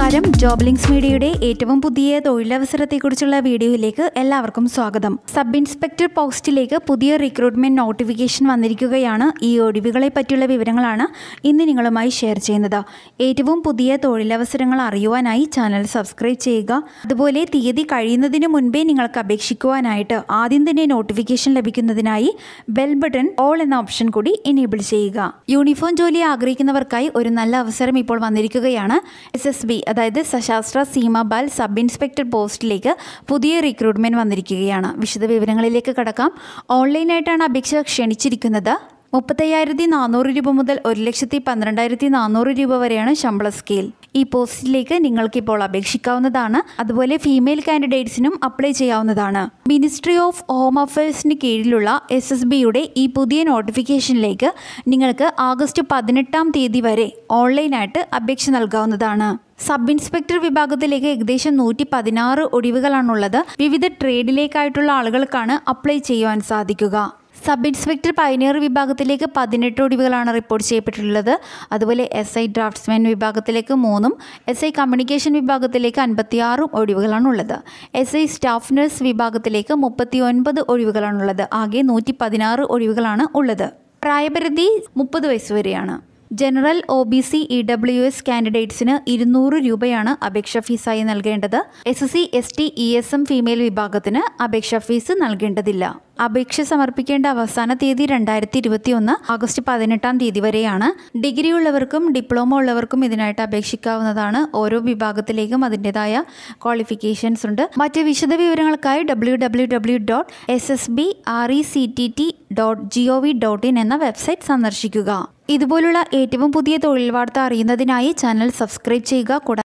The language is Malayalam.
നമസ്കാരം ജോബ് ലിങ്ക്സ് മീഡിയയുടെ ഏറ്റവും പുതിയ തൊഴിലവസരത്തെക്കുറിച്ചുള്ള വീഡിയോയിലേക്ക് എല്ലാവർക്കും സ്വാഗതം സബ് ഇൻസ്പെക്ടർ പോസ്റ്റിലേക്ക് പുതിയ റിക്രൂട്ട്മെന്റ് നോട്ടിഫിക്കേഷൻ വന്നിരിക്കുകയാണ് ഈ ഒഴിവുകളെ പറ്റിയുള്ള വിവരങ്ങളാണ് ഇന്ന് നിങ്ങളുമായി ഷെയർ ചെയ്യുന്നത് ഏറ്റവും പുതിയ തൊഴിലവസരങ്ങൾ അറിയുവാനായി ചാനൽ സബ്സ്ക്രൈബ് ചെയ്യുക അതുപോലെ തീയതി കഴിയുന്നതിന് മുൻപേ നിങ്ങൾക്ക് അപേക്ഷിക്കുവാനായിട്ട് ആദ്യം തന്നെ നോട്ടിഫിക്കേഷൻ ലഭിക്കുന്നതിനായി ബെൽ ബട്ടൺ ഓൾ എന്ന ഓപ്ഷൻ കൂടി എനേബിൾ ചെയ്യുക യൂണിഫോം ജോലി ആഗ്രഹിക്കുന്നവർക്കായി ഒരു നല്ല അവസരം ഇപ്പോൾ വന്നിരിക്കുകയാണ് എസ് എസ് ബി അതായത് സശാസ്ത്ര സീമ ബാൽ സബ് ഇൻസ്പെക്ടർ പോസ്റ്റിലേക്ക് പുതിയ റിക്രൂട്ട്മെന്റ് വന്നിരിക്കുകയാണ് വിശദ വിവരങ്ങളിലേക്ക് കടക്കാം ഓൺലൈനായിട്ടാണ് അപേക്ഷ ക്ഷണിച്ചിരിക്കുന്നത് മുപ്പത്തയ്യായിരത്തി നാനൂറ് രൂപ മുതൽ ഒരു ലക്ഷത്തി പന്ത്രണ്ടായിരത്തി നാനൂറ് രൂപ വരെയാണ് ശമ്പള സ്കെയിൽ ഈ പോസ്റ്റിലേക്ക് നിങ്ങൾക്ക് ഇപ്പോൾ അപേക്ഷിക്കാവുന്നതാണ് അതുപോലെ ഫീമെയിൽ കാൻഡിഡേറ്റ്സിനും അപ്ലൈ ചെയ്യാവുന്നതാണ് മിനിസ്ട്രി ഓഫ് ഹോം അഫയേഴ്സിന് കീഴിലുള്ള എസ് എസ് ബിയുടെ ഈ പുതിയ നോട്ടിഫിക്കേഷനിലേക്ക് നിങ്ങൾക്ക് ആഗസ്റ്റ് പതിനെട്ടാം തീയതി വരെ ഓൺലൈനായിട്ട് അപേക്ഷ നൽകാവുന്നതാണ് സബ് ഇൻസ്പെക്ടർ വിഭാഗത്തിലേക്ക് ഏകദേശം നൂറ്റി പതിനാറ് ഒഴിവുകളാണുള്ളത് വിവിധ ട്രേഡിലേക്കായിട്ടുള്ള ആളുകൾക്കാണ് അപ്ലൈ ചെയ്യുവാൻ സാധിക്കുക സബ് ഇൻസ്പെക്ടർ പൈനിയർ വിഭാഗത്തിലേക്ക് പതിനെട്ട് ഒഴിവുകളാണ് റിപ്പോർട്ട് ചെയ്യപ്പെട്ടിട്ടുള്ളത് അതുപോലെ എസ് ഐ ഡ്രാഫ്റ്റ്സ്മാൻ വിഭാഗത്തിലേക്ക് മൂന്നും എസ് ഐ കമ്മ്യൂണിക്കേഷൻ വിഭാഗത്തിലേക്ക് അൻപത്തിയാറും ഒഴിവുകളാണുള്ളത് എസ് ഐ സ്റ്റാഫ് നഴ്സ് വിഭാഗത്തിലേക്ക് മുപ്പത്തി ഒൻപത് ഒഴിവുകളാണുള്ളത് ആകെ നൂറ്റി പതിനാറ് ഒഴിവുകളാണ് ഉള്ളത് പ്രായപരിധി മുപ്പത് വയസ്സ് വരെയാണ് general O B C E W S കാൻഡിഡേറ്റ്സിന് ഇരുന്നൂറ് രൂപയാണ് അപേക്ഷാ ഫീസായി നൽകേണ്ടത് S S C S T E S M female വിഭാഗത്തിന് അപേക്ഷാ ഫീസ് നൽകേണ്ടതില്ല അപേക്ഷ സമർപ്പിക്കേണ്ട അവസാന തീയതി രണ്ടായിരത്തി ഇരുപത്തി ഒന്ന് ആഗസ്റ്റ് പതിനെട്ടാം തീയതി വരെയാണ് ഡിഗ്രി ഉള്ളവർക്കും ഡിപ്ലോമ ഉള്ളവർക്കും ഇതിനായിട്ട് അപേക്ഷിക്കാവുന്നതാണ് ഓരോ വിഭാഗത്തിലേക്കും അതിൻ്റെതായ ക്വാളിഫിക്കേഷൻസ് ഉണ്ട് മറ്റ് വിശദ വിവരങ്ങൾക്കായി W W W dot S S B R E C T T dot G O V dot in എന്ന വെബ്സൈറ്റ് സന്ദർശിക്കുക ഇതുപോലുള്ള ഏറ്റവും പുതിയ തൊഴിൽ വാർത്ത അറിയുന്നതിനായി ചാനൽ സബ്സ്ക്രൈബ് ചെയ്യുക കൂടാതെ